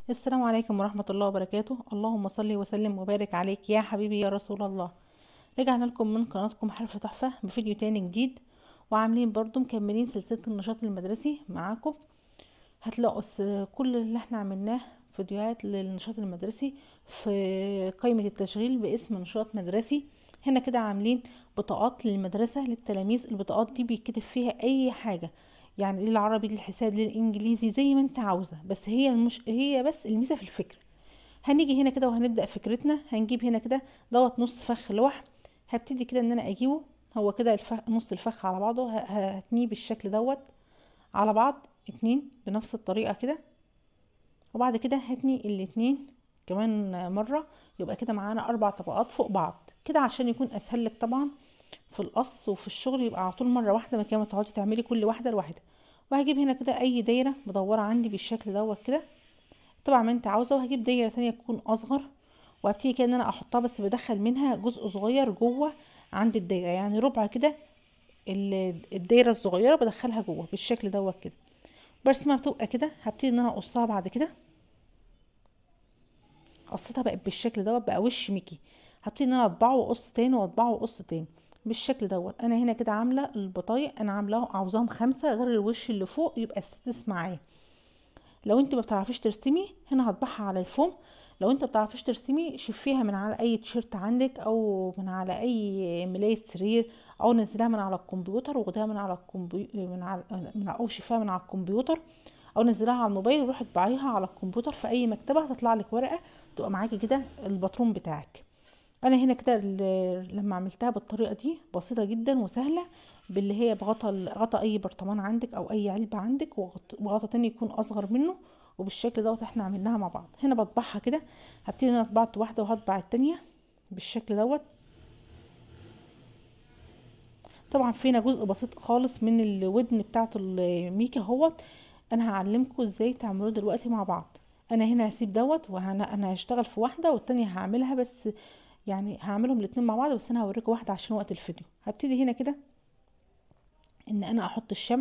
السلام عليكم ورحمة الله وبركاته اللهم صل وسلم وبارك عليك يا حبيبي يا رسول الله رجعنا لكم من قناتكم حرف تحفة بفيديو تاني جديد وعاملين برضو مكملين سلسلة النشاط المدرسي معاكم هتلاقوا الس- كل اللي احنا عملناه فيديوهات للنشاط المدرسي في قائمة التشغيل باسم نشاط مدرسي هنا كده عاملين بطاقات للمدرسة للتلاميذ البطاقات دي بيتكتب فيها اي حاجة يعني للعربي للحساب للانجليزي زي ما انت عاوزة بس هي المش... هي بس الميزة في الفكرة هنيجي هنا كده وهنبدأ فكرتنا هنجيب هنا كده دوت نص فخ لوح هبتدي كده ان انا اجيبه هو كده الفخ نص الفخ على بعضه ه- ه- هتنيه بالشكل دوت على بعض اتنين بنفس الطريقة كده وبعد كده هتني الاتنين كمان مرة يبقى كده معانا اربع طبقات فوق بعض كده عشان يكون اسهل لك طبعا في القص وفي الشغل يبقى على طول مرة واحدة ما كده ما تقعدي تعملي كل واحدة لوحدها وهجيب هنا كده اي دايرة مدورة عندي بالشكل دوت كده طبعا ما انت عاوزة وهجيب دايرة تانية تكون اصغر وهبتدي كده ان انا احطها بس بدخل منها جزء صغير جوه عند الدايرة يعني ربع كده ال- الدايرة الصغيرة بدخلها جوه بالشكل دوت كده برسمها بتبقى كده هبتدي ان انا اقصها بعد كده قصيتها بقت بالشكل دوت بقى وش ميكي هبتدي ان انا اطبعه واقص تاني واطبعه واقص تاني بالشكل دوت انا هنا كده عامله البطايق انا عاملاهم عاوزاهم خمسه غير الوش اللي فوق يبقى سادس معايا لو انت ما بتعرفيش ترسمي هنا هطبعها على الفوم لو انت ما بتعرفيش ترسمي شفيها من على اي تيشيرت عندك او من على اي ملاية سرير او نزلها من على الكمبيوتر وخدها من على الكمبيوتر من على من او شفاها من على الكمبيوتر او نزلها على الموبايل وروحي اطبعيها على الكمبيوتر في اي مكتبه هتطلع لك ورقه تبقى معاكي كده الباترون بتاعك انا هنا كده ال- لما عملتها بالطريقه دي بسيطه جدا وسهله باللي هي بغطا ال- غطا اي برطمان عندك او اي علبه عندك وغط- وغطا تاني يكون اصغر منه وبالشكل دوت احنا عملناها مع بعض هنا بطبعها كده هبتدي ان انا طبعت واحده وهطبع التانية بالشكل دوت طبعا فينا جزء بسيط خالص من الودن بتاعه الميكا اهوت انا هعلمكم ازاي تعملوه دلوقتي مع بعض انا هنا هسيب دوت وانا انا هشتغل في واحده والتانية هعملها بس يعني هعملهم الاتنين مع بعض بس انا هوريكم واحده عشان وقت الفيديو هبتدي هنا كده ان انا احط الشمع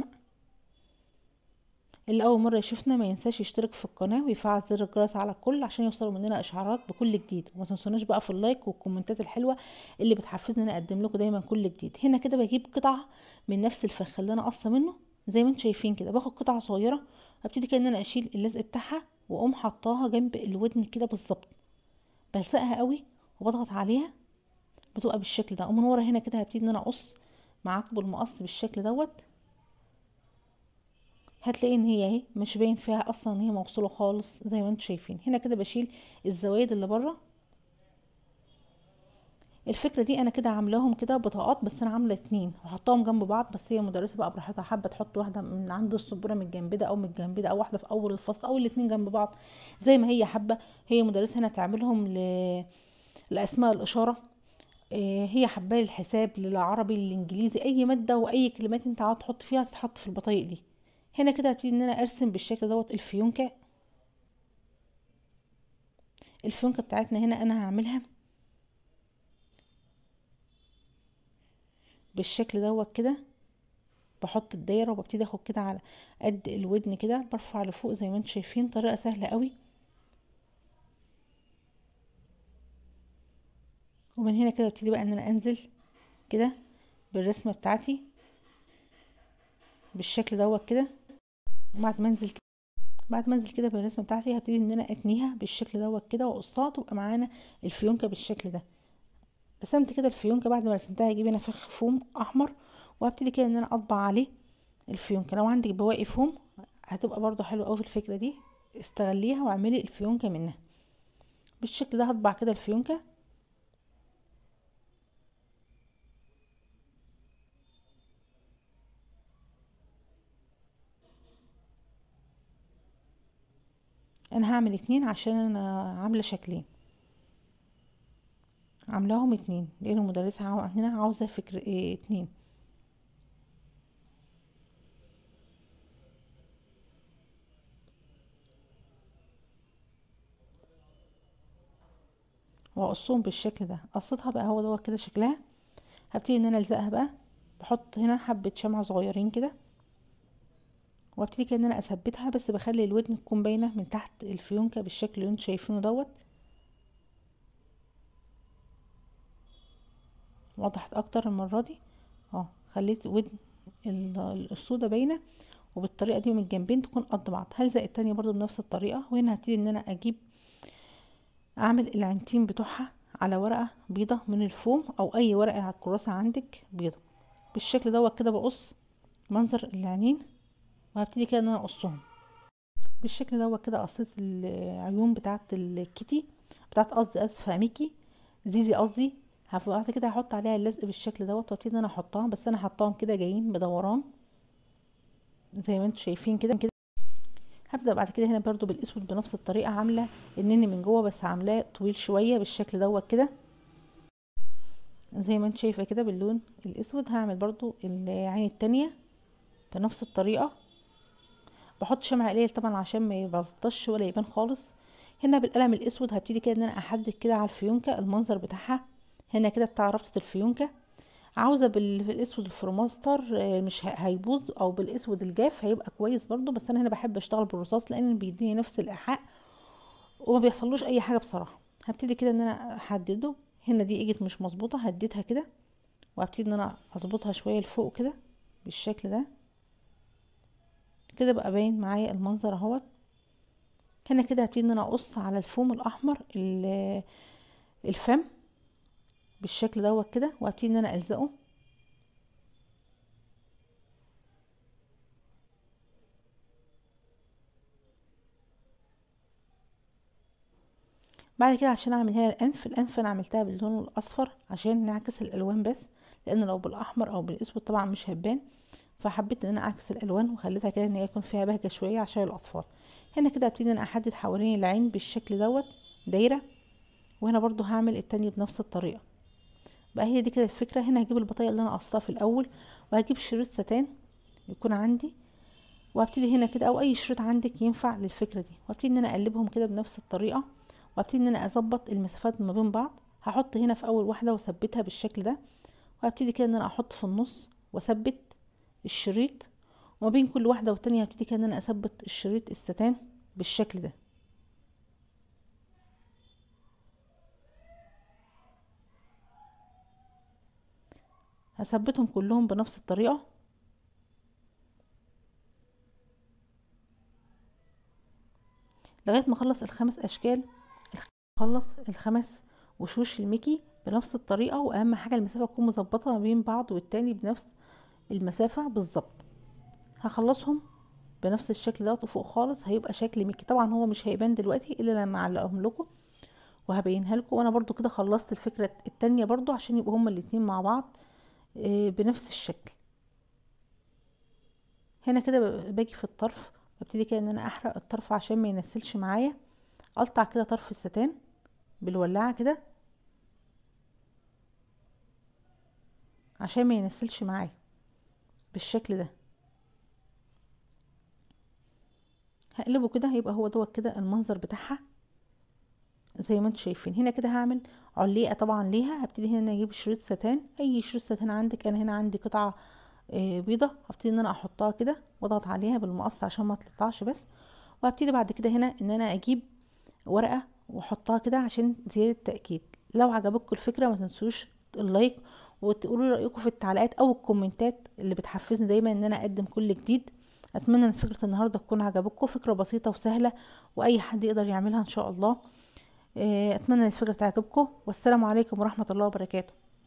اللي اول مره يشوفنا ما ينساش يشترك في القناه ويفعل زر الجرس على الكل عشان يوصلوا مننا اشعارات بكل جديد وما تنسوناش بقى في اللايك والكومنتات الحلوه اللي بتحفزني ان انا اقدم لكم دايما كل جديد هنا كده بجيب قطعه من نفس الفخ اللي انا قصه منه زي ما انتم شايفين كده باخد قطعه صغيره ابتدي كده ان انا اشيل اللزق بتاعها واقوم حطاها جنب الودن كده بالظبط بلزقها قوي وبضغط عليها بتبقى بالشكل ده ومن ورا هنا كده هبتدي ان انا اقص معاكم بالمقص بالشكل دوت هتلاقي ان هي اهي مش باين فيها اصلا ان هي موصوله خالص زي ما انتم شايفين هنا كده بشيل الزوايد اللي بره الفكره دي انا كده عاملاهم كده بطاقات بس انا عامله اتنين وحطاهم جنب بعض بس هي مدرسه بقى براحتها حابه تحط واحده من عند السبوره من الجنب ده او من الجنب ده او واحده في اول الفصل او الاتنين جنب بعض زي ما هي حابه هي مدرسه هنا تعملهم ل... لاسماء الاشاره إيه، هي حبايه للحساب للعربي للانجليزي اي ماده واي كلمات انت عاوز تحط فيها تتحط في البطايق دي هنا كده هبتدي ان انا ارسم بالشكل دوت الفيونكه الفيونكه بتاعتنا هنا انا هعملها بالشكل دوت كده بحط الدايره وببتدي اخد كده على قد الودن كده برفع لفوق زي ما انتم شايفين طريقه سهله قوي ومن هنا كده ابتدي بقى ان انا انزل كده بالرسمه بتاعتي بالشكل دوت كده وبعد ما انزل بعد ما انزل كده بالرسمه بتاعتي هبتدي ان انا اتنيها بالشكل دوت كده واقصها تبقى معانا الفيونكه بالشكل ده رسمت كده الفيونكه بعد ما رسمتها هجيب هنا فخ فوم احمر وهبتدي كده ان انا اطبع عليه الفيونكه لو عندك بواقي فوم هتبقى برضو حلوه قوي في الفكره دي استغليها واعملي الفيونكه منها بالشكل ده هطبع كده الفيونكه انا هعمل اتنين عشان انا عامله شكلين عاملاهم اتنين لان المدرسه عاو- هنا عاوزه فكر ايه اتنين واقصهم بالشكل ده قصيتها بقى هو دوت كده شكلها هبتدي ان انا الزقها بقى بحط هنا حبه شمعة صغيرين كده وابتدي كده ان انا اثبتها بس بخلي الودن تكون باينه من تحت الفيونكه بالشكل اللي انتوا شايفينه دوت وضحت اكتر المره دي اه خليت ودن السودا باينه وبالطريقه دي من الجنبين تكون قد بعض هلزق التانية برضو بنفس الطريقه وهنا هبتدي ان انا اجيب اعمل العنتين بتوعها على ورقه بيضه من الفوم او اي ورقه على الكراسه عندك بيضه بالشكل دوت كده بقص منظر العينين وهبتدي كده ان انا اقصهم بالشكل دوت كده قصيت العيون بتاعه الكيتي بتاعه قصدي اسفه ميكي زيزي قصدي بعد كده هحط عليها اللزق بالشكل دوت وابتدي ان انا احطها بس انا حطاهم كده جايين بدوران زي ما انتم شايفين كده كده هبدا بعد كده هنا برضو بالاسود بنفس الطريقه عامله النني من جوه بس عاملاه طويل شويه بالشكل دوت كده زي ما انت شايفه كده باللون الاسود هعمل برضو العين التانية بنفس الطريقه بحط شمع قليل طبعا عشان ما يبلطش ولا يبان خالص هنا بالقلم الاسود هبتدي كده ان انا احدد كده على الفيونكه المنظر بتاعها هنا كده بتاع ربطه الفيونكه عاوزه بالاسود الفروماستر مش هيبوظ او بالاسود الجاف هيبقى كويس برضو بس انا هنا بحب اشتغل بالرصاص لان بيديني نفس الايحاء وما بيحصلوش اي حاجه بصراحه هبتدي كده ان انا احدده هنا دي اجت مش مظبوطه هديتها كده وهبتدي ان انا اظبطها شويه لفوق كده بالشكل ده كده بقى باين معايا المنظر اهوت هنا كده هبتدي ان انا اقص على الفوم الاحمر الفم بالشكل دوت كده وهبتدي ان انا الزقه بعد كده عشان اعمل هنا الانف الانف انا عملتها باللون الاصفر عشان نعكس الالوان بس لان لو بالاحمر او بالاسود طبعا مش هتبان فحبيت ان انا اعكس الالوان وخليتها كده ان هي يكون فيها بهجه شويه عشان الاطفال هنا كده ابتدي ان احدد حوالين العين بالشكل دوت دايره وهنا برضو هعمل التانية بنفس الطريقه بقى هي دي كده الفكره هنا هجيب البطايه اللي انا قصتها في الاول وهجيب شريط ستان يكون عندي وهبتدي هنا كده او اي شريط عندك ينفع للفكره دي وهبتدي ان انا اقلبهم كده بنفس الطريقه وهبتدي ان انا اظبط المسافات ما بين بعض هحط هنا في اول واحده واثبتها بالشكل ده وهبتدي كده ان انا احط في النص واثبت الشريط وما بين كل واحده والتانية هبتدي كده ان انا اثبت الشريط الستان بالشكل ده هثبتهم كلهم بنفس الطريقه لغايه ما اخلص الخمس اشكال اخلص الخمس وشوش الميكي بنفس الطريقه واهم حاجه المسافه تكون مظبطه ما بين بعض والتاني بنفس المسافه بالظبط هخلصهم بنفس الشكل دوت وفوق خالص هيبقى شكل ميكي طبعا هو مش هيبان دلوقتي الا لما اعلقهم لكم وهبينها لكم وانا برضو كده خلصت الفكره التانية برضو عشان يبقوا هما الاتنين مع بعض بنفس الشكل هنا كده باجي في الطرف ببتدي كده ان انا احرق الطرف عشان ما ينسلش معايا اقطع كده طرف الستان بالولاعه كده عشان ما ينسلش معايا بالشكل ده هقلبه كده هيبقى هو دوت كده المنظر بتاعها زي ما انتم شايفين هنا كده هعمل عليقه طبعا ليها هبتدي هنا اجيب شريط ستان اي شريط ستان عندك انا هنا عندي قطعه بيضه هبتدي ان انا احطها كده واضغط عليها بالمقص عشان ما تقطعش بس وهبتدي بعد كده هنا ان انا اجيب ورقه واحطها كده عشان زياده تاكيد لو عجبتكم الفكره ما تنسوش اللايك وتقولوا رايكم في التعليقات او الكومنتات اللي بتحفزني دايما ان انا اقدم كل جديد اتمنى ان فكره النهارده تكون عجبتكم فكره بسيطه وسهله واي حد يقدر يعملها ان شاء الله اتمنى ان الفكره تعجبكم والسلام عليكم ورحمه الله وبركاته